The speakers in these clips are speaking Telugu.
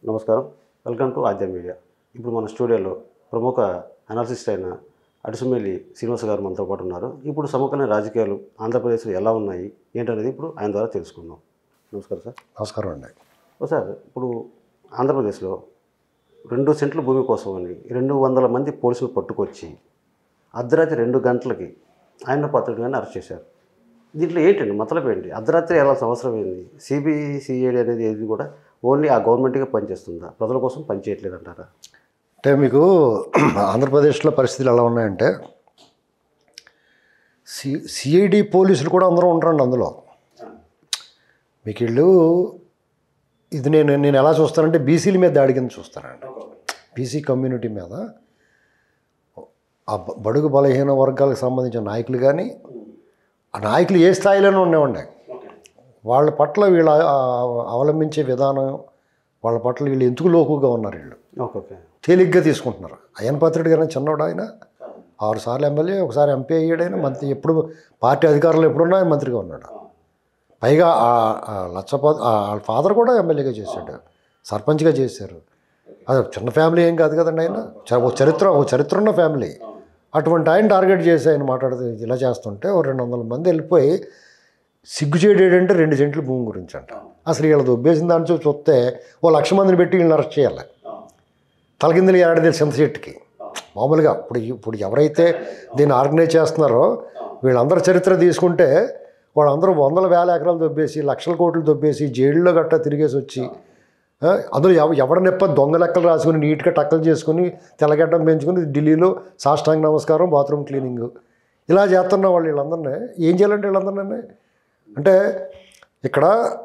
నమస్కారం వెల్కమ్ టు ఆద్య మీడియా ఇప్పుడు మన స్టూడియోలో ప్రముఖ అనాలిసిస్ట్ అయిన అడిసమల్లి శ్రీనివాస గారు మనతో పాటు ఉన్నారు ఇప్పుడు సమకాలీన రాజకీయాలు ఆంధ్రప్రదేశ్లో ఎలా ఉన్నాయి ఏంటనేది ఇప్పుడు ఆయన ద్వారా తెలుసుకుందాం నమస్కారం సార్ నమస్కారం అండి ఓ సార్ ఇప్పుడు ఆంధ్రప్రదేశ్లో రెండు సెంట్ల భూమి కోసం అని రెండు వందల మంది పోలీసులు పట్టుకొచ్చి అర్ధరాత్రి రెండు గంటలకి ఆయన పాత్రుడు కానీ అరెస్ట్ చేశారు దీంట్లో ఏంటండి మతలబ్ ఏంటి అర్ధరాత్రి వెళ్ళాల్సిన అవసరం ఏంది సిబిఐ సిఐడి అనేది ఏది కూడా ఓన్లీ ఆ గవర్నమెంట్గా పనిచేస్తుందా ప్రజల కోసం పనిచేయట్లేదు అంటారా అంటే మీకు ఆంధ్రప్రదేశ్లో పరిస్థితులు ఎలా ఉన్నాయంటే సి సిఐడి పోలీసులు కూడా అందరూ ఉంటారండి అందులో మీకు వీళ్ళు ఇది నేను నేను ఎలా చూస్తానంటే బీసీల మీద దాడి కింద చూస్తానండి బీసీ కమ్యూనిటీ మీద ఆ బ- బడుగు బలహీన వర్గాలకు సంబంధించిన నాయకులు కానీ ఆ నాయకులు ఏ స్థాయిలోనే ఉండేవండి వాళ్ళ పట్ల వీళ్ళ ఆ, అవలంబించే విధానం వాళ్ళ పట్ల వీళ్ళు ఎందుకు లోకుగా ఉన్నారు వీళ్ళు ఓకే ఓకే తేలిగ్గా తీసుకుంటున్నారు అయ్యన్ పాత్రుడు గారు చిన్నవాడు ఆయన ఆరు సార్లు ఎమ్మెల్యే ఒకసారి ఎంపీ అయ్యాడు ఆయన మంత్రి ఎప్పుడు పార్టీ అధికారంలో ఎప్పుడున్నా ఆయన మంత్రిగా ఉన్నాడు పైగా ఆ- ఆ లచ్చపా ఆ వాళ్ళ ఫాదర్ కూడా ఎమ్మెల్యేగా చేశాడు సర్పంచ్గా చేశారు అది చిన్న ఫ్యామిలీ ఏం కాదు కదండి ఆయన చ- ఒక చరిత్ర ఒక చరిత్ర ఉన్న ఫ్యామిలీ అటువంటి ఆయన టార్గెట్ చేసి ఆయన మాట్లాడుతూ ఇలా చేస్తుంటే ఓ రెండు వందల మంది వెళ్ళిపోయి సిగ్గుచేడు ఏంటంటే రెండు సెంట్ల భూమి గురించి అంట అసలు వీళ్ళది దొబ్బేసిన దాని చూసి చూస్తే ఓ లక్ష మందిని పెట్టి వీళ్ళని అరెస్ట్ చేయాలి తలకిందులు ఏడాది చింత చెట్టుకి మామూలుగా ఇప్పుడు ఇప్పుడు ఎవరైతే దీన్ని ఆర్గనైజ్ చేస్తున్నారో వీళ్ళందరి చరిత్ర తీసుకుంటే వాళ్ళందరూ వందల వేల ఎకరాలు దొబ్బేసి లక్షల కోట్లు దొబ్బేసి జైల్లో గట్టా తిరిగేసి వచ్చి ఆ, అందులో ఎవ ఎవడ నెప్ప దొంగ లెక్కలు రాసుకుని నీట్గా టక్కలు చేసుకుని తెల్లగడ్డం పెంచుకుని ఢిల్లీలో సాష్టాంగ నమస్కారం బాత్రూమ్ క్లీనింగ్ ఇలా చేస్తున్న వాళ్ళు వీళ్ళందరినీ ఏం చేయాలంటే వీళ్ళందరినీ అంటే ఇక్కడ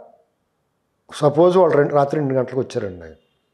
సపోజ్ వాళ్ళు రెండు రాత్రి రెండు గంటలకు వచ్చారండి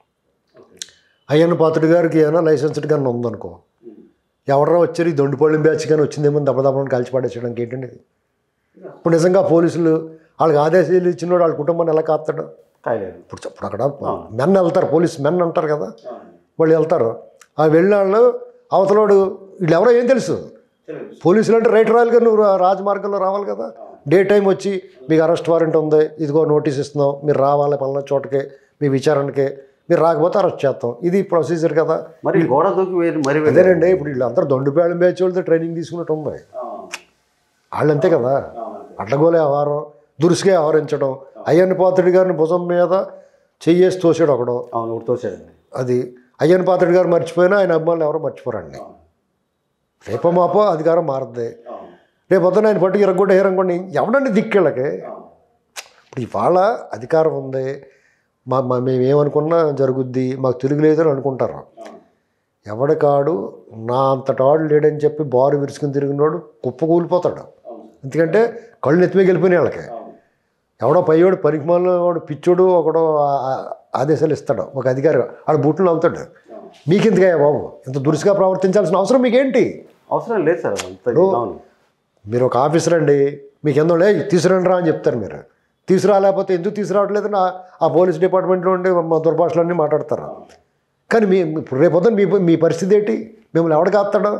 అయ్యన్న పాత్రుడు గారికి ఏమైనా లైసెన్స్డ్ గన్ ఉందనుకో ఎవడరా వచ్చారు ఈ దొండిపళ్ళం బ్యాచ్ కానీ వచ్చిందేమో దెబ్బదబ్బని కలిసి పడేసడానికి ఏంటండి ఇది ఇప్పుడు నిజంగా పోలీసులు వాళ్ళకి ఆదేశాలు ఇచ్చినోడు వాళ్ళ కుటుంబాన్ని ఎలా కాస్తాడు కాయలేదు ఇప్పుడు ఇప్పుడు అక్కడ మెన్ వెళ్తారు పోలీస్ మెన్ అంటారు కదా వాళ్ళు వెళ్తారు ఆ వెళ్ళిన వాళ్ళు అవతలోడు వీళ్ళు ఎవరో ఏం తెలుసు పోలీసులు అంటే రైట్ రాయలుగా నువ్వు రా- రాజమార్గంలో రావాలి కదా డే టైం వచ్చి మీకు అరెస్ట్ వారెంట్ ఉంది ఇదిగో నోటీస్ ఇస్తున్నాం మీరు రావాలి పలానా చోటకి మీ విచారణకి మీరు రాకపోతే అరెస్ట్ చేస్తాం ఇది ప్రొసీజర్ కదా మరి గోడ దూకి వేరు మరి వెళ్ళారు. అదేనండి ఇప్పుడు వీళ్ళందరూ దొండుపేళం బ్యాచ్ వాళ్ళతో ట్రైనింగ్ తీసుకున్నట్టు ఉంది వాళ్ళు అంతే కదా అడ్డగోలే వ్యవహారం దురుసుగా వ్యవహరించడం అయ్యన్న పాత్రుడి గారిని భుజం మీద చెయ్యేసి తోసాడు ఒకడు అవును ఒకటి తోచాడండి అది అయ్యన్న పాత్రుడి గారు మర్చిపోయినా ఆయన అభిమానులు ఎవరో మర్చిపోరండి రేపో మాపో అధికారం మారుద్ది రేపు పొద్దున ఆయన పట్టుకు ఇరగొట్టి ఇరగొండి ఎవడండి దిక్కేళ్ళకి ఇప్పుడు ఇవాళ అధికారం ఉంది మా మా మేము ఏమనుకున్నా జరుగుద్ది మాకు తిరుగులేదు అని అనుకుంటారు ఎవడికాడు నా అంతటాడు లేడని చెప్పి బారు విరుచుకుని తిరిగినోడు కుప్ప కూలిపోతాడు ఎందుకంటే కళ్ళు నెత్తిమీద వెళ్ళిపోయినాయి వాళ్ళకి ఎవడో పైవాడు పరిమాణంలో వాడు పిచ్చోడు ఒకడో ఆ- ఆ- ఆదేశాలు ఇస్తాడు ఒక అధికారి ఆడ బూట్లు అవుతాడు మీకెందుకయ్యా బాబు ఇంత దురుసుగా ప్రవర్తించాల్సిన అవసరం మీకేంటి అవసరం లేదు సార్ అంత అవును మీరు ఒక ఆఫీసర్ అండి మీకు ఎందులో లే తీసుకురండి రా అని చెప్తారు మీరు తీసుకురాలేకపోతే ఎందుకు తీసుకురావట్లేదని ఆ- ఆ పోలీస్ డిపార్ట్మెంట్లో ఉండి మా దుర్భాషలన్నీ మాట్లాడతారు కానీ మీ ఇప్పుడు రేపొద్దున మీ మీ పరిస్థితి ఏంటి మిమ్మల్ని ఎవడు కాస్తాడు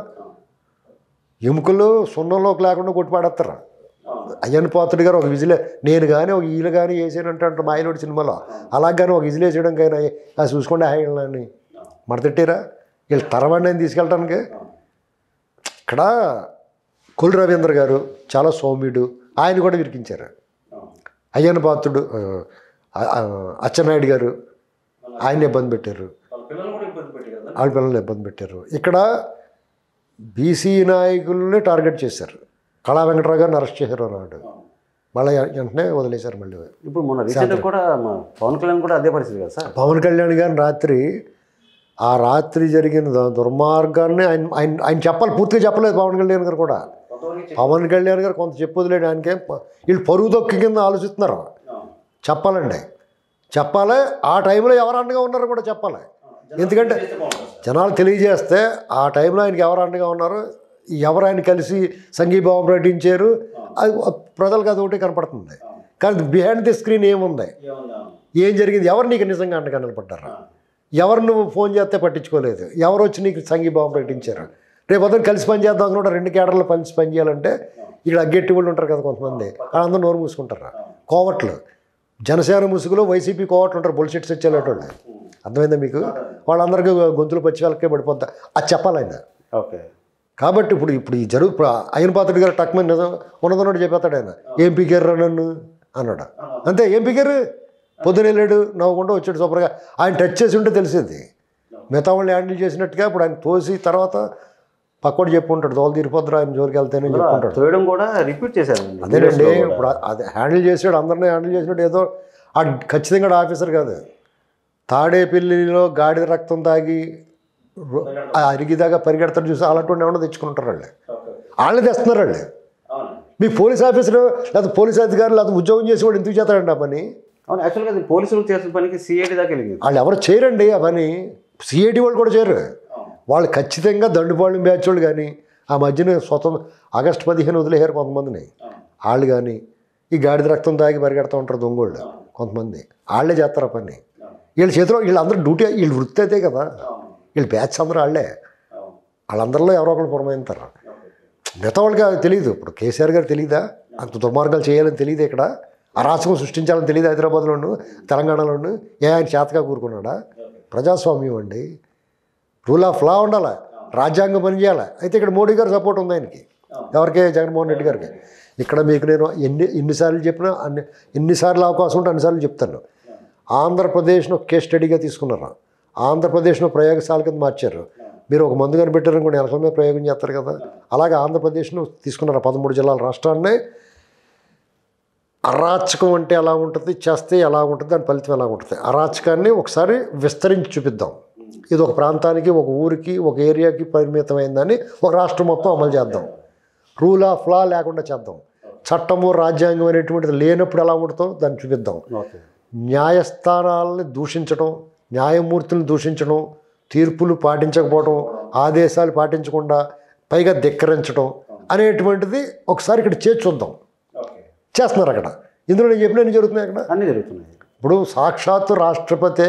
ఎముకలు సున్నంలోకి లేకుండా కొట్టిపాడేస్తారు అయ్యన్ పాత్రుడు గారు ఒక విజిలే నేను కానీ ఒక ఈలు కానీ వేసానంటే అంటే మాయలోడి సినిమాలో అలాగని ఒక విజిల్ వేసేయడం కానీ అది చూసుకోండి ఆయన మడతెట్టారా వీళ్ళు తరవండి అని తీసుకెళ్ళటానికి ఇక్కడ కొల్లు రవీంద్ర గారు చాలా సౌమ్యుడు ఆయన కూడా విరికించారు అయ్యన్న పాత్రుడు ఆ, ఆ, అచ్చెన్నాయుడు గారు ఆయన ఇబ్బంది పెట్టారు వాళ్ళ పిల్లలు ఇబ్బంది పెట్టారు ఇక్కడ బీసీ నాయకుల్ని టార్గెట్ చేశారు కళా వెంకటరావు గారిని అరెస్ట్ చేశారు అన్నాడు మళ్ళీ వెంటనే వదిలేశారు మళ్ళీ ఇప్పుడు మొన్న రీసెంట్గా కూడా మా పవన్ కళ్యాణ్ కూడా అదే పరిస్థితి కదా సార్ పవన్ కళ్యాణ్ గారిని రాత్రి ఆ రాత్రి జరిగిన దు- దుర్మార్గాన్ని ఆయన ఆయన ఆయన చెప్పాలి పూర్తిగా చెప్పలేదు పవన్ కళ్యాణ్ గారు కూడా పవన్ కళ్యాణ్ గారు కొంత చెప్పొదిలేడు ఆయనకేం ప- వీళ్ళు పరుగు దొక్కి కింద ఆలోచిస్తున్నారు చెప్పాలండి చెప్పాలి ఆ టైంలో ఎవరు అండగా ఉన్నారో కూడా చెప్పాలి ఎందుకంటే జనాలు తెలియజేస్తే ఆ టైంలో ఆయనకి ఎవరు అండగా ఉన్నారు ఎవరు ఆయన కలిసి సంఘీభావం ప్రకటించారు అది ప్రజలకు అది ఒకటి కనపడుతుంది కానీ బిహైండ్ ది స్క్రీన్ ఏముంది ఏం జరిగింది ఎవరు నీకు నిజంగా అండగా నిలబడ్డారు ఎవరు నువ్వు ఫోన్ చేస్తే పట్టించుకోలేదు ఎవరు వచ్చి నీకు సంఘీభావం ప్రకటించారు రేపు అతను కలిసి పని చేద్దాం కూడా రెండు కేడర్లు కలిసి పని చేయాలంటే ఇక్కడ అగ్గెట్టి వాళ్ళు ఉంటారు కదా కొంతమంది వాళ్ళందరూ నోరు మూసుకుంటారు కోవట్లు జనసేన ముసుగులో వైసీపీ కోవట్లు ఉంటారు బుల్షెట్స్ వచ్చేటోళ్ళు అర్థమైందా మీకు వాళ్ళందరికీ గొంతులు పచ్చి వాళ్ళకే పడిపోద్దా అది చెప్పాలి ఆయన ఓకే కాబట్టి ఇప్పుడు ఇప్పుడు ఈ జరుగు ఇప్పుడు ఆయన పాత్రుడు గారు టక్మని నిజం ఉన్నదన్నట్టు చెప్పేస్తాడు ఆయన ఏం పీకారు నన్ను అన్నాడు అంతే ఏం పీకారు పొద్దున వెళ్ళాడు నవ్వకుండా వచ్చాడు సూపర్గా ఆయన టచ్ చేసి ఉంటే తెలిసేది మిగతా వాళ్ళు హ్యాండిల్ చేసినట్టుగా ఇప్పుడు ఆయన తోసి తర్వాత పక్కోడు చెప్పుకుంటాడు దోలు తీరిపోద్దురా ఆయన జోలికి వెళ్తానని చెప్పుకుంటాడు తోయడం కూడా రిపీట్ చేశారండి అదేనండి ఇప్పుడు అది హ్యాండిల్ చేసాడు అందరినీ హ్యాండిల్ చేసినట్టు ఏదో ఆ ఖచ్చితంగా ఆడ ఆఫీసర్ కాదు తాడేపల్లిలో గాడిద రక్తం తాగి రో- ఆ అరిగిదాకా పరిగెడతాడు చూసి అలాంటి ఏమన్నా తెచ్చుకుంటారు వాళ్ళు వాళ్ళే తెస్తున్నారు వాళ్ళు మీ పోలీస్ ఆఫీసర్ లేదా పోలీస్ అధికారులు లేదా ఉద్యోగం చేసేవాడు ఎందుకు చేస్తాడండి ఆ పని అవును యాక్చువల్గా అది పోలీసులు చేసిన పనికి సిఐడి దాకా వెళ్ళింది వాళ్ళు ఎవరు చేయరండి ఆ పని సిఐటి వాళ్ళు కూడా చేయరు వాళ్ళు ఖచ్చితంగా దండుపాళ్ళు బ్యాచ్ వాళ్ళు కానీ ఆ మధ్యన స్వతంత్ర ఆగస్టు పదిహేను వదిలేశారు కొంతమందిని వాళ్ళు కానీ ఈ గాడిద రక్తం తాగి పరిగెడతా ఉంటారు దొంగోళ్ళు కొంతమంది వాళ్ళే చేస్తారు ఆ పని వీళ్ళ చేతిలో వీళ్ళందరూ డ్యూటీ వీళ్ళు వృత్తి అయితే కదా వీళ్ళు బ్యాచ్ అందరూ వాళ్ళే వాళ్ళందరిలో ఎవరో ఒకరు పురమైంతారు మిగతా వాళ్ళకి అది తెలియదు ఇప్పుడు కేసీఆర్ గారు తెలియదా అంత దుర్మార్గాలు చేయాలని తెలియదు ఇక్కడ అరాచకం సృష్టించాలని తెలియదు హైదరాబాద్లోను తెలంగాణలోను ఏ ఆయన చేతగా కూరుకున్నాడా ప్రజాస్వామ్యం అండి రూల్ ఆఫ్ లా ఉండాలి రాజ్యాంగం పనిచేయాలి అయితే ఇక్కడ మోడీ గారు సపోర్ట్ ఉంది ఆయనకి ఎవరికి జగన్మోహన్ రెడ్డి గారికి ఇక్కడ మీకు నేను ఎన్ని ఎన్నిసార్లు చెప్పినా అన్ని ఎన్నిసార్లు అవకాశం ఉంటే అన్నిసార్లు చెప్తాను ఆంధ్రప్రదేశ్ను కేస్ స్టడీగా తీసుకున్నారు ఆంధ్రప్రదేశ్ను ప్రయోగశాల కింద మార్చారు మీరు ఒక మందు కనిపెట్టారనుకోండి ఎలకల మీద ప్రయోగం చేస్తారు కదా అలాగే ఆంధ్రప్రదేశ్ను తీసుకున్నారు పదమూడు జిల్లాల రాష్ట్రాన్ని అరాచకం అంటే ఎలా ఉంటుంది చేస్తే ఎలా ఉంటుంది దాని ఫలితం ఎలా ఉంటుంది అరాచకాన్ని ఒకసారి విస్తరించి చూపిద్దాం ఇది ఒక ప్రాంతానికి ఒక ఊరికి ఒక ఏరియాకి పరిమితమైందని ఒక రాష్ట్రం మొత్తం అమలు చేద్దాం రూల్ ఆఫ్ లా లేకుండా చేద్దాం చట్టము రాజ్యాంగం అనేటువంటిది లేనప్పుడు ఎలా ఉంటుందో దాన్ని చూపిద్దాం ఓకే న్యాయస్థానాలని దూషించడం న్యాయమూర్తులను దూషించడం తీర్పులు పాటించకపోవడం ఆదేశాలు పాటించకుండా పైగా ధిక్కరించడం అనేటువంటిది ఒకసారి ఇక్కడ చేసి చూద్దాం చేస్తున్నారు అక్కడ ఇందులో నేను చెప్పిన జరుగుతున్నాయి అక్కడ అన్నీ జరుగుతున్నాయి ఇప్పుడు సాక్షాత్తు రాష్ట్రపతి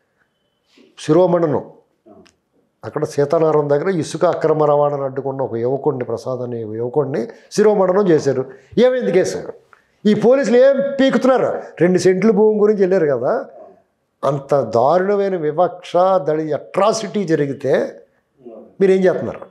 శిరోమణను అక్కడ సీతారామం దగ్గర ఇసుక అక్రమ రవాణాను అడ్డుకున్న ఒక యువకుడిని ప్రసాద్ అనే యువకుడిని శిరోమణనం చేశారు ఏమైంది కేసు ఈ పోలీసులు ఏం పీకుతున్నారు రెండు సెంట్లు భూమి గురించి వెళ్ళారు కదా అంత దారుణమైన వివక్ష దళి అట్రాసిటీ జరిగితే మీరేం చేస్తున్నారు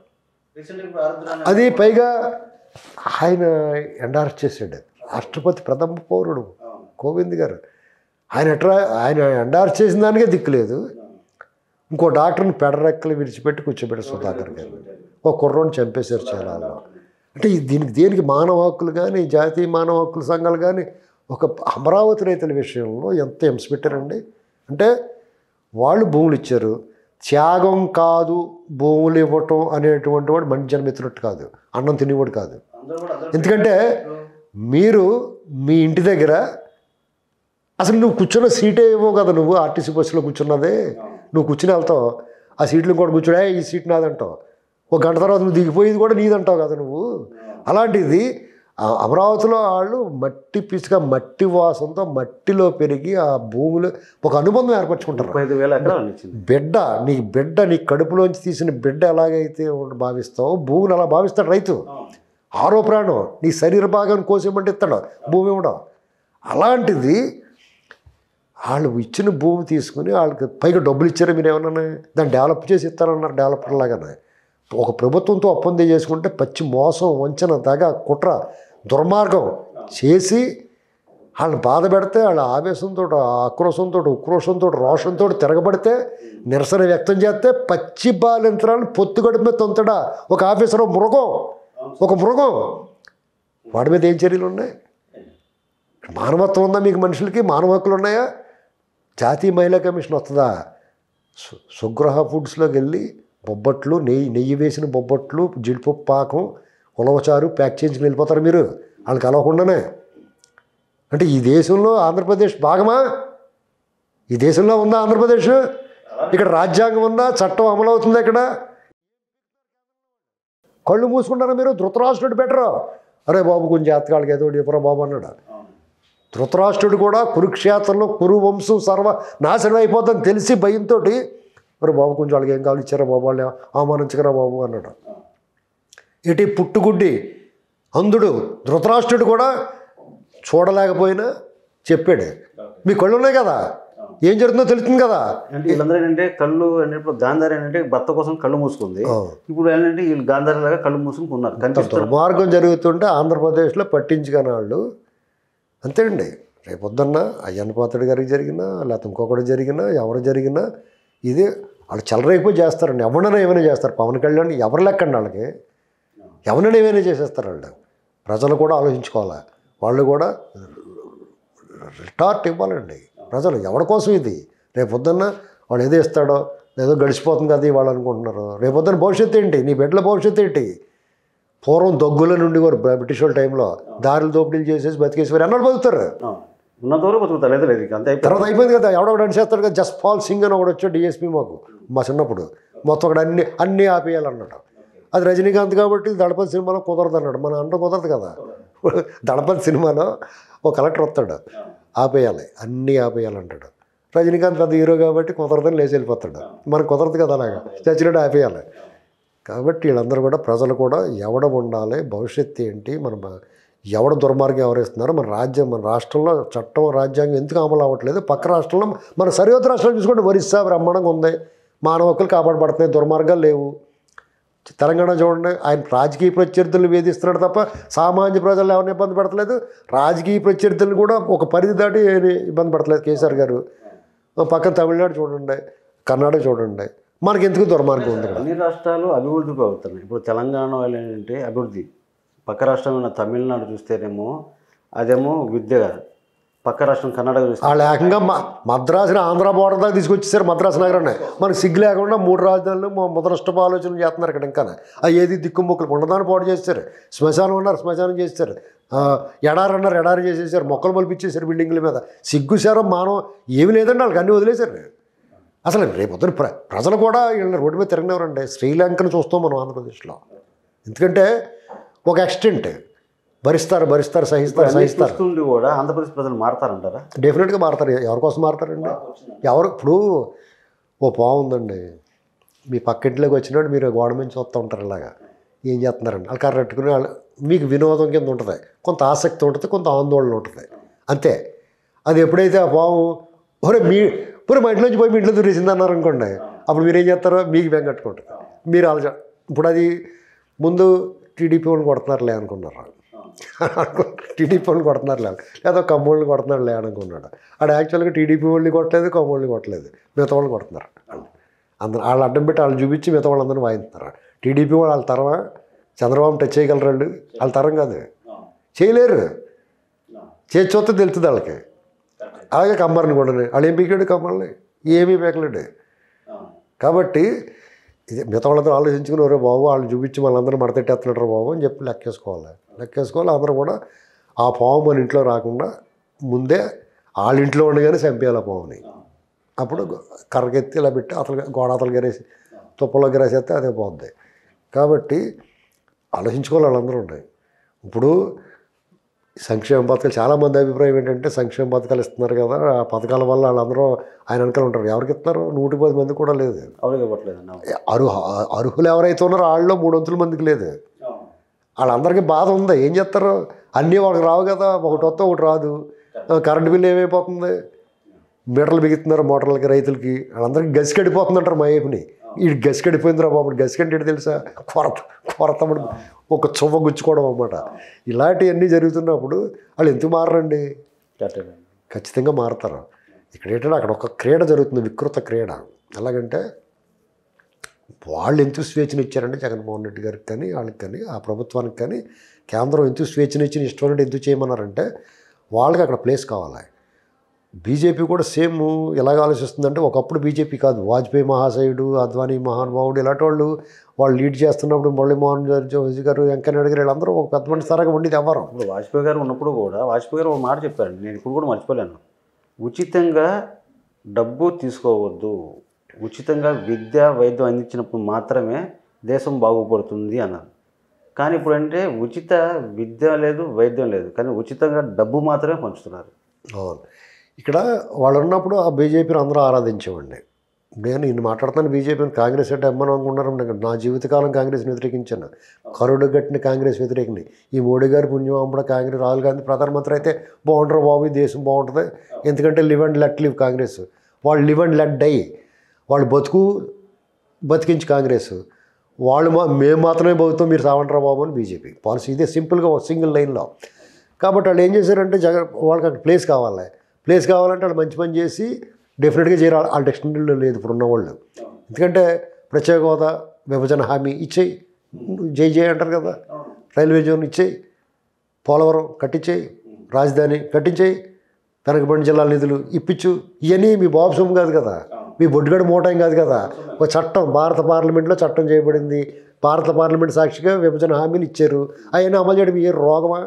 అది పైగా ఆయన ఎండార్స్ చేశాడు రాష్ట్రపతి ప్రథమ పౌరుడు కోవింద్ గారు ఆయన ఎట్రా ఆయన ఎండార్స్ చేసిన దానికే దిక్కులేదు ఇంకో డాక్టర్ని పెడరెక్కలు విడిచిపెట్టి కూర్చోబెట్టి సుధాకర్ గారు ఒక కుర్రోని చంపేశారు చేలాల్లో అంటే ఈ దీనికి దేనికి మానవ హక్కులు కానీ జాతీయ మానవ హక్కుల సంఘాలు కానీ ఒక అమరావతి రైతుల విషయంలో ఎంత హింస పెట్టారండి అంటే వాళ్ళు భూములు ఇచ్చారు త్యాగం కాదు భూములు ఇవ్వటం అనేటువంటి వాడు మంచి జన్మ ఎత్తినట్టు కాదు అన్నం తినేవాడు కాదు ఎందుకంటే మీరు మీ ఇంటి దగ్గర అసలు నువ్వు కూర్చున్న సీటే ఇవ్వవు కదా నువ్వు ఆర్టీసీ బస్సులో కూర్చున్నదే నువ్వు కూర్చుని వెళ్తావు ఆ సీట్లు కూడా కూర్చోడే ఈ సీట్ నాదంటావు ఒక గంట తర్వాత నువ్వు దిగిపోయేది కూడా నీదంటావు కదా నువ్వు అలాంటిది ఆ అమరావతిలో వాళ్ళు మట్టి పిసుక మట్టి వాసంతో మట్టిలో పెరిగి ఆ భూములు ఒక అనుబంధం ఏర్పరచుకుంటారు ముప్పై ఐదు వేల ఎకరాలు ఇచ్చింది బిడ్డ నీ బిడ్డ నీ కడుపులోంచి తీసిన బిడ్డ ఎలాగైతే ఉండి భావిస్తావో భూమిని అలా భావిస్తాడు రైతు ఆరో ప్రాణం నీ శరీర భాగాన్ని కోసేమంటే ఇస్తాడు భూమి ఇవ్వడం అలాంటిది వాళ్ళు ఇచ్చిన భూమి తీసుకుని వాళ్ళకి పైగా డబ్బులు ఇచ్చారా మీరు ఏమన్నా దాన్ని డెవలప్ చేసి ఇస్తారన్నారు డెవలపర్ లాగానే ఒక ప్రభుత్వంతో ఒప్పందం చేసుకుంటే పచ్చి మోసం వంచన దగ కుట్ర దుర్మార్గం చేసి వాళ్ళని బాధ పెడితే వాళ్ళ ఆవేశంతో ఆక్రోశంతో ఉక్రోషంతో రోషంతో తిరగబడితే నిరసన వ్యక్తం చేస్తే పచ్చి బాలింతరాలను పొత్తు గడుపు మీద తొంతడా ఒక ఆఫీసర్ ఒక మృగం ఒక మృగం వాడి మీద ఏం చర్యలు ఉన్నాయి మానవత్వం ఉందా మీకు మనుషులకి మానవ హక్కులు ఉన్నాయా జాతీయ మహిళా కమిషన్ వస్తుందా సు- సుగ్రహ ఫుడ్స్లోకి వెళ్ళి బొబ్బట్లు నెయ్యి నెయ్యి వేసిన బొబ్బట్లు జీడిపప్పు పాకం ఉలవచారు ప్యాక్ చేయించుకుని వెళ్ళిపోతారు మీరు వాళ్ళకి కలవకుండానే అంటే ఈ దేశంలో ఆంధ్రప్రదేశ్ భాగమా ఈ దేశంలో ఉందా ఆంధ్రప్రదేశ్ ఇక్కడ రాజ్యాంగం ఉందా చట్టం అమలు అవుతుందా ఇక్కడ కళ్ళు మూసుకుంటారా మీరు ధృతరాష్ట్రుడు బెటరు అరే బాబు కొంచెం జాతకాలకి ఏదో ఒకటి చెప్పరా బాబు అన్నాడు ధృతరాష్ట్రుడు కూడా కురుక్షేత్రంలో కురు వంశం సర్వ నాశనం అయిపోతుందని తెలిసి భయంతో మరి బాబు కొంచెం వాళ్ళకి ఏం కావాలి ఇచ్చారా బాబు వాళ్ళు అవమానించకరా బాబు అన్నాడు ఇటు పుట్టుగుడ్డి అంధుడు ధృతరాష్ట్రుడు కూడా చూడలేకపోయినా చెప్పాడు మీ కళ్ళు ఉన్నాయి కదా ఏం జరుగుతుందో తెలుస్తుంది కదా అంటే వీళ్ళందరూ ఏంటంటే కళ్ళు అంటే ఇప్పుడు గాంధారి ఏంటంటే భర్త కోసం కళ్ళు మూసుకుంది ఆ. ఇప్పుడు ఏంటంటే వీళ్ళు గాంధారి లాగా కళ్ళు మూసుకుని ఉన్నారు కనిపిస్తారు దుర్మార్గం జరుగుతుంటే ఆంధ్రప్రదేశ్లో పట్టించుకునే వాళ్ళు అంతేండి రేపొద్దున్న అయ్యన్న పాత్రుడి గారికి జరిగినా లేకపోతే ఇంకొకటి జరిగినా ఎవరు జరిగినా ఇది వాళ్ళు చెలరైపోయి చేస్తారండి ఎవరైనా ఏమైనా చేస్తారు పవన్ కళ్యాణ్ ఎవరు లెక్కండి వాళ్ళకి ఎవరైనా ఏమైనా చేసేస్తారు వాళ్ళు ప్రజలు కూడా ఆలోచించుకోవాలి వాళ్ళు కూడా రిటార్ట్ ఇవ్వాలండి ప్రజలు ఎవరి కోసం ఇది రేపొద్దున్న వాడు ఏదో ఇస్తాడో ఏదో గడిచిపోతుంది కదా వాళ్ళు అనుకుంటున్నారు రేపొద్దున భవిష్యత్తు ఏంటి నీ బిడ్డల భవిష్యత్తు ఏంటి పూర్వం దొగ్గుల నుండి వారు బ్రిటిష్ వాళ్ళ టైంలో దారులు దోపిడీలు చేసేసి బతికేసి వారు ఎన్నో బతుకుతారు ఆ. ఉన్నంత వరకు బతుకుతారు లేదు లేదు ఇక అంతే అయిపోయింది తర్వాత అయిపోయింది కదా ఎవడో ఒకటి చేస్తాడు కదా జస్ట్ ఫాల్ సింగ్ అని ఒకటి వచ్చాడు డిఎస్పీ మాకు మా చిన్నప్పుడు మొత్తం అక్కడ అన్ని అన్నీ ఆపేయాలన్నాడు అది రజనీకాంత్ కాబట్టి దళపతి సినిమాలో కుదరదు అన్నాడు మన అంట కుదరదు కదా దళపతి సినిమాలో ఒక కలెక్టర్ వస్తాడు ఆపేయాలి అన్నీ ఆపేయాలంటాడు రజనీకాంత్ పెద్ద హీరో కాబట్టి కుదరదని లేచి వెళ్ళిపోతాడు మనకు కుదరదు కదా అలాగా చచ్చినట్టు ఆపేయాలి కాబట్టి వీళ్ళందరూ కూడా ప్రజలు కూడా ఎవడ ఉండాలి భవిష్యత్తు ఏంటి మన బ- ఎవడ దుర్మార్గం ఎవరేస్తున్నారు మన రాజ్యం మన రాష్ట్రంలో చట్టం రాజ్యాంగం ఎందుకు అమలు అవ్వట్లేదు పక్క రాష్ట్రంలో మన సరిహద్దు రాష్ట్రాలు చూసుకుంటే ఒరిస్సా బ్రహ్మాండంగా ఉంది మానవ హక్కులు కాపాడబడుతున్నాయి దుర్మార్గాలు లేవు తెలంగాణ చూడండి ఆయన రాజకీయ ప్రత్యర్థులు వేధిస్తున్నాడు తప్ప సామాన్య ప్రజలు ఎవరిని ఇబ్బంది పడతలేదు రాజకీయ ప్రత్యర్థులు కూడా ఒక పరిధి దాటి ఏమీ ఇబ్బంది పడతలేదు కేసీఆర్ గారు పక్కన తమిళనాడు చూడండి కర్ణాటక చూడండి మనకి ఎందుకు దుర్మార్గం ఉంది ఇక్కడ అన్ని రాష్ట్రాలు అభివృద్ధికి అవుతున్నాయి ఇప్పుడు తెలంగాణ వాళ్ళు ఏంటంటే అభివృద్ధి పక్క రాష్ట్రమైన తమిళనాడు చూస్తేనేమో అదేమో విద్య పక్క రాష్ట్రం కర్ణాటక చూస్తే వాళ్ళు ఏకంగా మ- మద్రాసుని ఆంధ్ర బోర్డర్ దాకా తీసుకొచ్చేసారు మద్రాసు నగరాన్ని మనకి సిగ్గు లేకుండా మూడు రాజధానులు మొ- ముదనష్టపు ఆలోచనలు చేస్తున్నారు ఇక్కడ ఇంకా అది ఏది దిక్కుముక్కలు ఉండదాన్ని పాటు చేస్తారు శ్మశానం ఉన్నారు శ్మశానం చేస్తారు ఆ, ఎడారి అన్నారు ఎడారి చేసేసారు మొక్కలు మలిపించేసారు బిల్డింగ్ల మీద సిగ్గు శారం మానవ ఏమి లేదండి వాళ్ళకి అన్నీ వదిలేశారు అసలు రేపొద్దున ప్ర ప్రజలు కూడా వీళ్ళని రోడ్డు మీద తిరగనివ్వరండి శ్రీలంకను చూస్తాం మనం ఆంధ్రప్రదేశ్లో ఎందుకంటే ఒక ఎక్స్టెంట్ భరిస్తారు భరిస్తారు సహిస్తారు అన్ని సహిస్తారు చూస్తుండి కూడా ఆంధ్రప్రదేశ్ ప్రజలు మారతారంటారా డెఫినెట్గా మారతారు ఎవరి కోసం మారతారండి ఎవరు ఇప్పుడు ఓ పావు ఉందండి మీ పక్కింట్లోకి వచ్చినప్పుడు మీరు గోడ మీద చూస్తూ ఉంటారు ఇలాగా ఏం చేస్తున్నారండి వాళ్ళు కర్ర పెట్టుకుని వాళ్ళు మీకు వినోదం కింద ఉంటుంది కొంత ఆసక్తి ఉంటుంది కొంత ఆందోళన ఉంటుంది అంతే అది ఎప్పుడైతే ఆ పాము ఒరే మీ ఒరే మా ఇంట్లోంచి పోయి మీ ఇంట్లో దూరేసింది అన్నారు అనుకోండి అప్పుడు మీరు ఏం చేస్తారో మీకు బెంగట్టుకుంటారు మీరు ఆలోచన ఇప్పుడు అది ముందు టీడీపీ వాళ్ళని కొడుతున్నారులే అనుకున్నారు టీడీపీ వాళ్ళని కొడుతున్నారులే లేదా కమ్మోళ్ళని కొడుతున్నారులే అనుకున్నాడు ఆడ యాక్చువల్గా టీడీపీ వాళ్ళని కొట్టలేదు కమ్మోళ్ళని కొట్టలేదు మిగతా వాళ్ళని కొడుతున్నారు అందరు వాళ్ళు అడ్డం పెట్టి వాళ్ళు చూపించి మిగతా వాళ్ళందరినీ వాయిస్తున్నారు టీడీపీ వాళ్ళు వాళ్ళ తరమా చంద్రబాబు టచ్ చేయగలరు వాళ్ళు వాళ్ళ తరం కాదు చేయలేరు చేసి చూస్తే తెలుస్తుంది వాళ్ళకి అలాగే కమ్మరిని కూడా వాళ్ళు ఏం పీకాడు కమ్మల్ని ఏమీ పీకలేడు కాబట్టి ఇది మిగతా వాళ్ళతో ఆలోచించుకుని ఒరే బాబు వాళ్ళు చూపించి వాళ్ళందరూ మడతెట్టేస్తున్నారు బాబు అని చెప్పి లెక్కేసుకోవాలి లెక్కేసుకోవాలి అందరూ కూడా ఆ పాము మన ఇంట్లో రాకుండా ముందే వాళ్ళ ఇంట్లో ఉండగానే చంపేయాలి ఆ పాముని అప్పుడు కర్రకెత్తి ఇలా పెట్టి అతలు గోడ అతలు గరేసి తుప్పలో గరేసేస్తే అదే పోద్ది కాబట్టి ఆలోచించుకోవాలి వాళ్ళందరూ ఉన్నాయి ఇప్పుడు సంక్షేమ పథకాలు చాలామంది అభిప్రాయం ఏంటంటే సంక్షేమ పథకాలు ఇస్తున్నారు కదా ఆ పథకాల వల్ల వాళ్ళందరూ ఆయన వెనకాల ఉంటారు ఎవరికి ఇస్తున్నారు నూట పది మంది కూడా లేదు అవును ఇవ్వట్లేదండి అర్హు అర్హులు ఎవరైతే ఉన్నారో వాళ్ళలో మూడు వంతుల మందికి లేదు వాళ్ళందరికీ బాధ ఉంది ఏం చేస్తారు అన్నీ వాళ్ళకి రావు కదా ఒకటి వస్తే ఒకటి రాదు ఆ, కరెంటు బిల్లు ఏమైపోతుంది మీటర్లు బిగుతున్నారు మోటార్లకి రైతులకి వాళ్ళందరికీ గసి కడిపోతుందంటారు మా ఏపుని ఈ గసి కడిపోయిందిరా బాబు గసి కంటే తెలుసా కొరత కొరత పడి ఒక చువ్వ గుచ్చుకోవడం అన్నమాట ఇలాంటివన్నీ జరుగుతున్నప్పుడు వాళ్ళు ఎందుకు మారరండి కరెక్టే ఖచ్చితంగా మారుతారు ఇక్కడ ఏంటంటే అక్కడ ఒక క్రీడ జరుగుతుంది వికృత క్రీడ ఎలాగంటే వాళ్ళు ఎందుకు స్వేచ్ఛను ఇచ్చారంటే జగన్మోహన్ రెడ్డి గారికి కానీ వాళ్ళకి కానీ ఆ ప్రభుత్వానికి కానీ కేంద్రం ఎందుకు స్వేచ్ఛను ఇచ్చిన ఇష్టం ఎందుకు చేయమన్నారంటే వాళ్ళకి అక్కడ ప్లేస్ కావాలి బీజేపీ కూడా సేమ్ ఎలాగ ఆలోచిస్తుందంటే ఒకప్పుడు బీజేపీ కాదు వాజ్పేయి మహాశయుడు అద్వానీ మహానుభావుడు ఇలాంటి వాళ్ళు వాళ్ళు లీడ్ చేస్తున్నప్పుడు మురళీమోహన్ జోషి గారు వెంకయ్యనాయుడు గారు వీళ్ళందరూ ఒక పెద్ద మనిషి తరగా ఉండేది ఎవరు ఇప్పుడు వాజ్పేయి గారు ఉన్నప్పుడు కూడా వాజ్పేయి గారు ఒక మాట చెప్పారండి నేను ఇప్పుడు కూడా మర్చిపోలేను ఉచితంగా డబ్బు తీసుకోవద్దు ఉచితంగా విద్య వైద్యం అందించినప్పుడు మాత్రమే దేశం బాగుపడుతుంది అన్నారు కానీ ఇప్పుడు అంటే ఉచిత విద్య లేదు వైద్యం లేదు కానీ ఉచితంగా డబ్బు మాత్రమే పంచుతున్నారు అవును ఇక్కడ వాళ్ళు ఉన్నప్పుడు ఆ బీజేపీని అందరూ ఆరాధించేవాడిని నేను ఇన్ని మాట్లాడుతాను బీజేపీని కాంగ్రెస్ అంటే అమ్మను అనుకున్నారు నాకు నా జీవితకాలం కాంగ్రెస్ని వ్యతిరేకించాను కరుడు గట్టిన కాంగ్రెస్ వ్యతిరేకిని ఈ మోడీ గారి పుణ్యం అమ్మడ కాంగ్రెస్ రాహుల్ గాంధీ ప్రధానమంత్రి అయితే బాగుంటారు బాబు ఈ దేశం బాగుంటుంది ఎందుకంటే live and let live Congress వాళ్ళు లివ్ అండ్ లెట్ డై వాళ్ళు బతుకు బతికించి కాంగ్రెస్ వాళ్ళు మా మేము మాత్రమే బతుకుతాం మీరు సావంటరా బాబు అని బీజేపీ పాలసీ ఇదే సింపుల్గా ఒక సింగిల్ లైన్లో కాబట్టి వాళ్ళు ఏం చేశారంటే జగన్ వాళ్ళకి అక్కడ ప్లేస్ కావాలి ప్లేస్ కావాలంటే వాళ్ళు మంచి పని చేసి డెఫినెట్గా చేయాలి వాళ్ళ డిక్షనరీలో లేదు ఇప్పుడు ఉన్న వాళ్ళు ఎందుకంటే ప్రత్యేక హోదా విభజన హామీ ఇచ్చేయి జై జై అంటారు కదా రైల్వే జోన్ ఇచ్చేయి పోలవరం కట్టించేయి రాజధాని కట్టించేయి వెనకబడిన జిల్లాల నిధులు ఇప్పించు ఇవన్నీ మీ బాబు సొమ్ము కాదు కదా మీ బొడ్డుగడ మూటం కాదు కదా ఒక చట్టం భారత పార్లమెంట్లో చట్టం చేయబడింది భారత పార్లమెంట్ సాక్షిగా విభజన హామీలు ఇచ్చారు అవన్నీ అమలు చేయడం ఏ రోగమా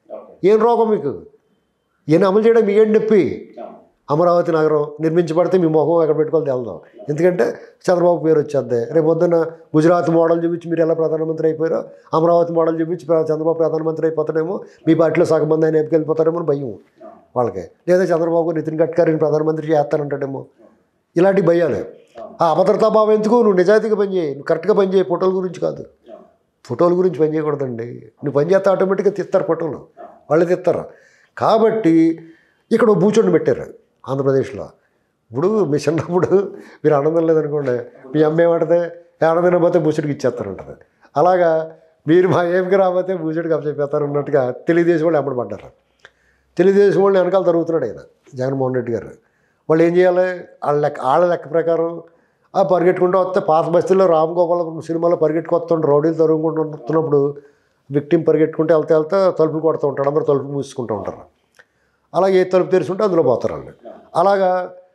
ఏం రోగం మీకు ఇవన్నీ అమలు చేయడం మీ ఏం నొప్పి అమరావతి నగరం నిర్మించబడితే మీ మొహం ఎక్కడ పెట్టుకోవాలి వెళ్దాం ఎందుకంటే చంద్రబాబు పేరు వచ్చేద్ది రేపు పొద్దున్న గుజరాత్ మోడల్ చూపించి మీరు ఎలా ప్రధానమంత్రి అయిపోయారో అమరావతి మోడల్ చూపించి ప్ర- చంద్రబాబు ప్రధానమంత్రి అయిపోతాడేమో మీ పార్టీలో సగం మంది ఆయన ఎప్పుకెళ్ళిపోతారేమో అని భయం వాళ్ళకి లేదా చంద్రబాబు నితిన్ గడ్కరీని ప్రధానమంత్రి చేస్తానంటాడేమో ఇలాంటి భయాలే ఆ అభద్రతా భావం ఎందుకు నువ్వు నిజాయితీగా పని చేయి నువ్వు కరెక్ట్గా పని చేయి ఫోటోల గురించి కాదు ఫోటోల గురించి పని చేయకూడదండి నువ్వు పని చేస్తే ఆటోమేటిక్గా తీస్తారు ఫోటోలు వాళ్ళు తీస్తారు కాబట్టి ఇక్కడ ఓ బూచోడిని పెట్టారు ఆంధ్రప్రదేశ్లో ఇప్పుడు మీ చిన్నప్పుడు మీరు ఆనందం లేదనుకోండి మీ అమ్మ ఏమంటది ఆనందం పోతే బూచుడికి ఇచ్చేస్తారంటది అలాగా మీరు మా ఏమికి రాకపోతే బూచుడికి అప్పచెప్పేస్తారు అన్నట్టుగా తెలుగుదేశం వాళ్ళు ఎమ్మడి పడ్డారు తెలుగుదేశం వాళ్ళు వెనకాల జరుగుతున్నాడు ఆయన జగన్మోహన్ రెడ్డి గారు వాళ్ళు ఏం చేయాలి వాళ్ళ లెక్క వాళ్ళ లెక్క ప్రకారం ఆ పరిగెట్టుకుంటూ వస్తే పాత బస్తీలో రామ్ గోపాల్ సినిమాలో పరిగెట్టుకొస్తుంటే రౌడీలు తరుగుకుంటూ వస్తున్నప్పుడు విక్టిమ్ పరిగెట్టుకుంటూ వెళ్తే వెళ్తే తలుపులు కొడుతూ ఉంటాడు అందరూ తలుపులు మూసుకుంటూ ఉంటారు అలాగే ఏ తలుపు తెరుచుంటే అందులో పోతారు వాళ్ళు అలాగా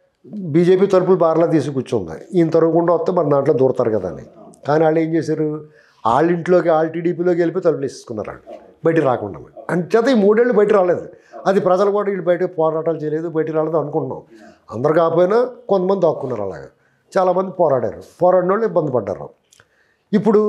బీజేపీ తలుపులు బార్లా తీసి కూర్చుంది ఈయన తరుగుకుండా వస్తే మన దాంట్లో దూరతారు కదా అని కానీ వాళ్ళు ఏం చేశారు వాళ్ళ ఇంట్లోకి వాళ్ళ టీడీపీలోకి వెళ్ళిపోయి తలుపులు వేసుకున్నారు వాళ్ళు బయటికి రాకుండా అంచేత ఈ మూడేళ్ళు బయట రాలేదు అది ప్రజలు కూడా వీళ్ళు బయటకు పోరాటాలు చేయలేదు బయటికి రాలేదు అనుకున్నాం అందరు కాకపోయినా కొంతమంది దాక్కున్నారు అలాగా చాలామంది పోరాడారు పోరాడిన వాళ్ళు ఇబ్బంది పడ్డారు ఇప్పుడు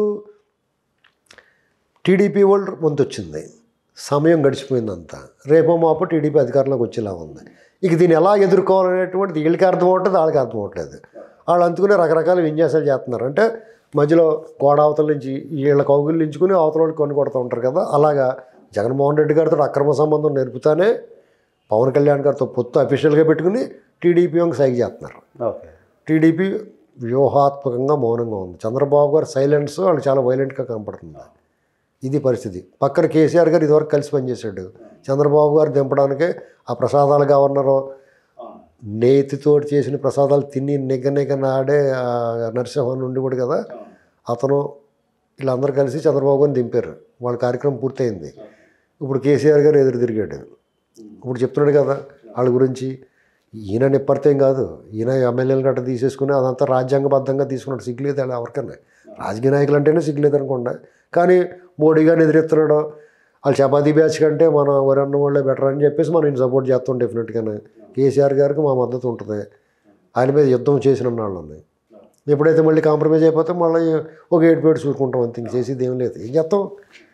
టీడీపీ వాళ్ళు వంతు వచ్చింది సమయం గడిచిపోయిందంతా రేపో మాపో టీడీపీ అధికారంలోకి వచ్చేలా ఉంది ఇక దీన్ని ఎలా ఎదుర్కోవాలనేటువంటిది వీళ్ళకి అర్థం అవట్లేదు వాళ్ళకి అర్థం అవట్లేదు వాళ్ళు అందుకునే రకరకాల విన్యాసాలు చేస్తున్నారు అంటే మధ్యలో గోడ అవతల నుంచి వీళ్ళ కౌగులు ఎంచుకుని అవతల వాళ్ళు కొన్ని కొడుతూ ఉంటారు కదా అలాగా జగన్మోహన్ రెడ్డి గారితో అక్రమ సంబంధం నేర్పుతానే పవన్ కళ్యాణ్ గారితో పొత్తు అఫీషియల్గా పెట్టుకుని టీడీపీ వంక సైకి చేస్తున్నారు ఓకే టీడీపీ వ్యూహాత్మకంగా మౌనంగా ఉంది చంద్రబాబు గారు సైలెన్స్ వాళ్ళకి చాలా వైలెంట్గా కనపడుతుంది ఇది పరిస్థితి పక్కన కేసీఆర్ గారు ఇదివరకు కలిసి పనిచేశాడు చంద్రబాబు గారు దింపడానికే ఆ ప్రసాదాలు గవర్నరు నేతితో చేసిన ప్రసాదాలు తిని నిగ్గ నిగ్గ నాడే ఆ నరసింహన్ ఉండేవాడు కదా అతను వీళ్ళందరూ కలిసి చంద్రబాబు గారిని దింపారు వాళ్ళ కార్యక్రమం పూర్తయింది ఇప్పుడు కేసీఆర్ గారు ఎదురు తిరిగాడు ఇప్పుడు చెప్తున్నాడు కదా వాళ్ళ గురించి ఈయన నిప్పర్తేం కాదు ఈయన ఎమ్మెల్యేలు గట్ట తీసేసుకుని అదంతా రాజ్యాంగబద్ధంగా తీసుకున్నాడు సిగ్గులేదు వాళ్ళు ఎవరికన్నా రాజకీయ నాయకులు అంటేనే సిగ్గులేదు అనుకోండి కానీ మోడీ గారిని ఎదురెత్తున్నాడు వాళ్ళు చపాతీ బ్యాచ్ కంటే మన ఎవరన్న వాళ్ళే బెటర్ అని చెప్పేసి మనం ఈయన సపోర్ట్ చేస్తాం డెఫినెట్గానే కేసీఆర్ గారికి మా మద్దతు ఉంటుంది ఆయన మీద యుద్ధం చేసిన వాళ్ళు ఉంది ఎప్పుడైతే మళ్ళీ కాంప్రమైజ్ అయిపోతే మళ్ళీ ఒక ఏడు పేడు చూసుకుంటాం అంత ఇంక చేసేది ఏం లేదు ఏం చేస్తాం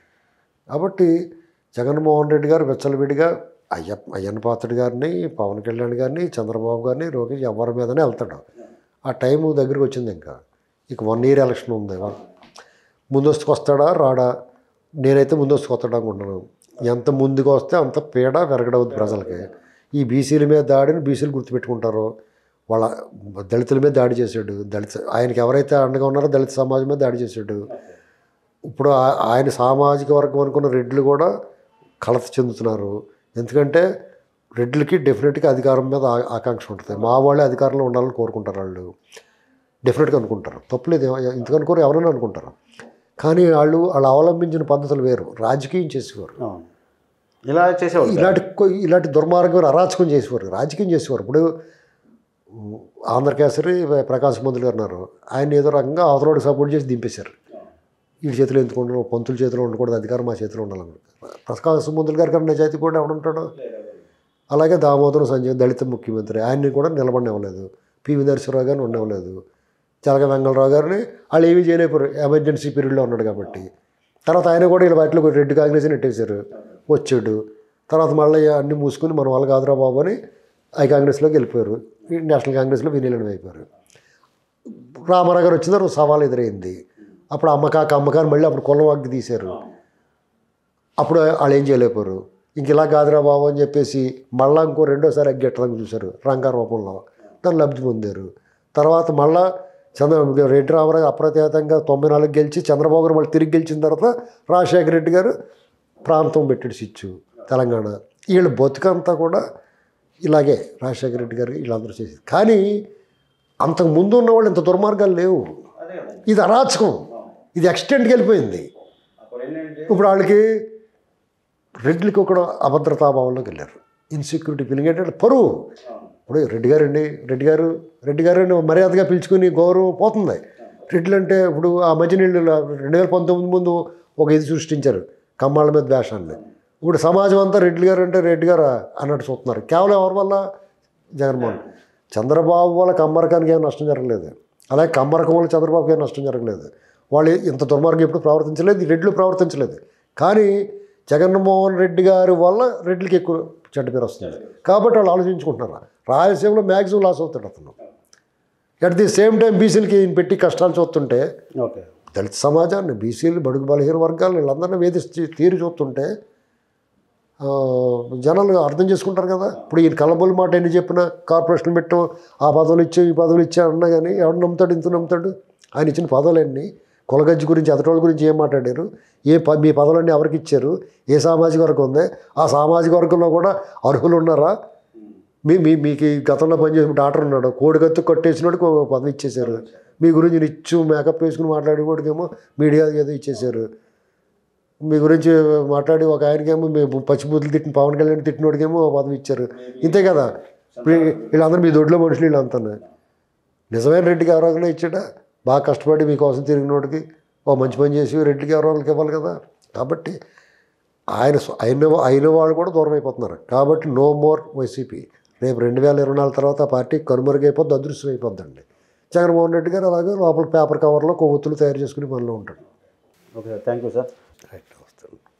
కాబట్టి జగన్మోహన్ రెడ్డి గారు విచ్చలవిడిగా అయ్య అయ్యన్న పాత్రుడు గారిని పవన్ కళ్యాణ్ గారిని చంద్రబాబు గారిని లోకేష్ ఎవరి మీదనే వెళ్తాడు ఆ టైం దగ్గరికి వచ్చింది ఇంకా ఇక వన్ ఇయర్ ఎలక్షన్ ఉంది ముందస్తుకు వస్తాడా రాడా నేనైతే ముందస్తుకు వస్తాడు అనుకుంటున్నాను ఎంత ముందుకు వస్తే అంత పీడ పెరగడవుద్ది ప్రజలకి ఈ బీసీల మీద దాడిని బీసీలు గుర్తుపెట్టుకుంటారో వాళ్ళ దళితుల మీద దాడి చేశాడు దళిత ఆయనకి ఎవరైతే అండగా ఉన్నారో దళిత సమాజం మీద దాడి చేశాడు ఇప్పుడు ఆ- ఆయన సామాజిక వర్గం అనుకున్న రెడ్లు కూడా కలత చెందుతున్నారు ఎందుకంటే రెడ్లకి డెఫినెట్గా అధికారం మీద ఆ- ఆకాంక్ష ఉంటుంది మా వాళ్ళే అధికారంలో ఉండాలని కోరుకుంటారు వాళ్ళు డెఫినెట్గా అనుకుంటారు తప్పులేదు ఎవ- ఎందుకు అనుకోరు ఎవరైనా అనుకుంటారు కానీ వాళ్ళు వాళ్ళు అవలంబించిన పద్ధతులు వేరు రాజకీయం చేసేవారు అవును ఇలా చేసేవాళ్ళు ఇలాంటి కొ- ఇలాంటి దుర్మార్గం అరాచకం చేసేవారు రాజకీయం చేసేవారు ఇప్పుడు ఉమ్, ఆంధ్రకేసరి ప్రకాశ్ మందులు గారు ఉన్నారు ఆయన ఏదో రకంగా అవతలోడికి సపోర్ట్ చేసి దింపేశారు వీడి చేతిలో ఎందుకు ఉండడం పంతుల చేతిలో ఉండకూడదు అధికారం మా చేతిలో ఉండాలనుకుంటారు ప్రకాశ్ మందులు గారి కన్నా నిజాయితీ కూడా ఎవడుంటాడు అలాగే దామోదరం సంజయ్ దళిత ముఖ్యమంత్రి ఆయన్ని కూడా నిలబడినివ్వలేదు పివి నరసింహరావు గారిని ఉండవలేదు చలక వెంగళరావు గారిని వాళ్ళు ఏమీ చేయలేపారు ఎమర్జెన్సీ పీరియడ్లో ఉన్నాడు కాబట్టి తర్వాత ఆయన కూడా వీళ్ళ వాటిలో రెడ్డి కాంగ్రెస్ నెట్టేశారు వచ్చాడు తర్వాత మళ్ళీ అన్ని మూసుకుని మన వాళ్ళు కాదురా బాబు అని ఐ కాంగ్రెస్లోకి వెళ్ళిపోయారు ఈ నేషనల్ కాంగ్రెస్లో విలీనం అయిపోయారు రామారావు గారు వచ్చిన తర్వాత సవాల్ ఎదురైంది అప్పుడు అమ్మకాక అమ్మకాన్ని మళ్ళీ అప్పుడు కులం వాగ్గి తీశారు అప్పుడు వాళ్ళు ఏం చేయలేకపోయారు ఇంక ఇలా కాదురా బాబు అని చెప్పేసి మళ్ళా ఇంకో రెండోసారి అగ్గెట్టడానికి చూశారు రంగా రూపంలో దాన్ని లబ్ధి పొందారు తర్వాత మళ్ళా చంద్ర రెడ్డి రామరాజు అప్రతిహతంగా తొంభై నాలుగు గెలిచి చంద్రబాబు గారు మళ్ళీ తిరిగి గెలిచిన తర్వాత రాజశేఖర రెడ్డి గారు ప్రాంతం పెట్టాడు సిచ్చు తెలంగాణ వీళ్ళ బతుకంతా కూడా ఇలాగే రాజశేఖర రెడ్డి గారు వీళ్ళందరూ చేసేది కానీ అంతకు ముందు ఉన్న వాళ్ళు ఇంత దుర్మార్గాలు లేవు ఇది అరాచకం ఇది ఎక్స్టెంట్కి వెళ్ళిపోయింది ఇప్పుడు వాళ్ళకి రెడ్లకి ఒక అభద్రతాభావంలోకి వెళ్ళారు ఇన్సెక్యూరిటీ ఫీలింగ్ ఏంటంటే పరువు ఇప్పుడు రెడ్డి గారు అండి రెడ్డి గారు రెడ్డి గారు అని మర్యాదగా పిలుచుకుని గౌరవం పోతుంది రెడ్లు అంటే ఇప్పుడు ఆ మంచినీళ్ళు రెండు వేల పంతొమ్మిది ముందు ఒక ఇది సృష్టించారు కమ్మాళ్ళ మీద వేషాన్ని ఇప్పుడు సమాజం అంతా రెడ్డి గారు అంటే రెడ్డి గారు అన్నట్టు చూస్తున్నారు కేవలం ఎవరి వల్ల జగన్మోహన్ చంద్రబాబు వల్ల కమ్మరకానికి ఏం నష్టం జరగలేదు అలాగే కమ్మరకం వల్ల చంద్రబాబుకి ఏం నష్టం జరగలేదు వాళ్ళు ఇంత దుర్మార్గం ఎప్పుడు ప్రవర్తించలేదు ఈ రెడ్లు ప్రవర్తించలేదు కానీ జగన్మోహన్ రెడ్డి గారి వల్ల రెడ్లకి ఎక్కువ చెడ్డ పేరు వస్తుంది కాబట్టి వాళ్ళు ఆలోచించుకుంటున్నారు రాయలసీమలో మ్యాక్సిమం లాస్ అవుతాడు అతను అట్ ది సేమ్ టైం బీసీలకి ఈయన పెట్టి కష్టాలు చూస్తుంటే ఓకే దళిత సమాజాన్ని బీసీలు బడుగు బలహీన వర్గాలు వీళ్ళందరినీ వేధించి తీరు చూస్తుంటే ఆ, జనాలు అర్థం చేసుకుంటారు కదా ఇప్పుడు ఈయన కళ్ళబొల్లి మాట ఎన్ని చెప్పినా కార్పొరేషన్ పెట్టు ఆ పదవులు ఇచ్చావు ఈ పదవులు ఇచ్చా అన్నా కానీ ఎవడు నమ్ముతాడు ఇంత నమ్ముతాడు ఆయన ఇచ్చిన పదవులన్నీ కులగజ్జి గురించి అతటోళ్ళ గురించి ఏం మాట్లాడారు ఏ ప మీ పదవులన్నీ ఎవరికి ఇచ్చారు ఏ సామాజిక వర్గం ఉంది ఆ సామాజిక వర్గంలో కూడా అర్హులు ఉన్నారా మీ మీ మీకు ఈ గతంలో పనిచేసిన డాక్టర్ ఉన్నాడు కోడికత్తు కట్టేసినోడికి ఒక పదవి ఇచ్చేశారు మీ గురించి నిచ్చు మేకప్ వేసుకుని మాట్లాడేవాడికేమో మీడియా ఏదో ఇచ్చేశారు మీ గురించి మాట్లాడి ఒక ఆయనకేమో మీ పచ్చిబూతులు తిట్టిన పవన్ కళ్యాణ్ తిట్టినోడికేమో ఒక పదవి ఇచ్చారు ఇంతే కదా ఇప్పుడు వీళ్ళందరూ మీ దొడ్లో మనుషులు వీళ్ళంతా నిజమైన రెడ్డికి ఎవరైనా ఇచ్చాడా బాగా కష్టపడి మీకోసం తిరిగినోడికి ఓ మంచి పని చేసి రెడ్డికి ఎవరికి ఇవ్వాలి కదా కాబట్టి ఆయన స్వ- అయిన అయిన వాళ్ళు కూడా దూరం అయిపోతున్నారు కాబట్టి నో మోర్ వైసీపీ రేపు రెండు వేల ఇరవై నాలుగు తర్వాత ఆ పార్టీ కనుమరుగైపోద్ది అదృశ్యం అయిపోద్దండి జగన్మోహన్ రెడ్డి గారు అలాగే లోపల పేపర్ కవర్లో కొవ్వొత్తులు తయారు చేసుకుని పనిలో ఉంటాడు okay sir thank you sir right వస్తాను